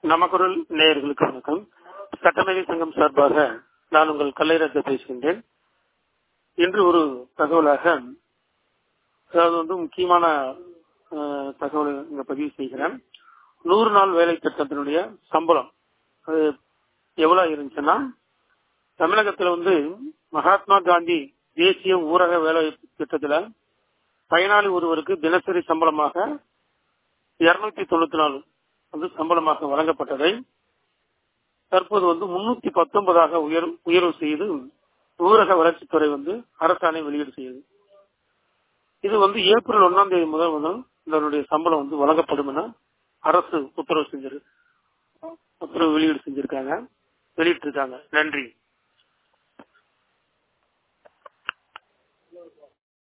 நமக்குரல் நேயர்களுக்கு வணக்கம் சட்டமேதை சங்கம் சார்பாக நான் உங்கள் கல்லைரத்தை பேசுகின்றேன் இன்று ஒரு தகவலாக அதாவது வந்து முக்கியமான அஹ், தகவலை இங்க பதிவு செய்கிறேன் நூறு நாள் வேலை திட்டத்தினுடைய சம்பளம் அது எவ்வளவு இருந்துச்சுன்னா தமிழகத்துல வந்து மகாத்மா காந்தி தேசிய ஊரக வேலை திட்டத்துல பயனாளி ஒருவருக்கு தினசரி சம்பளமாக இருநூத்தி தொண்ணூத்தி நாலு வந்து சம்பளமாக வழங்கப்பட்டதை தற்போது வந்து முன்னூத்தி பத்தொன்பதாக உயர் உயர்வு செய்து ஊரக வளர்ச்சித்துறை வந்து அரசாணை வெளியீடு செய்யுது இது வந்து ஏப்ரல் ஒன்னாம் தேதி முதல் முதல் இதனுடைய சம்பளம் வந்து வழங்கப்படும் என அரசு உத்தரவு செஞ்சிரு உத்தரவு வெளியீடு செஞ்சிருக்காங்க வெளியிட்டு இருக்காங்க நன்றி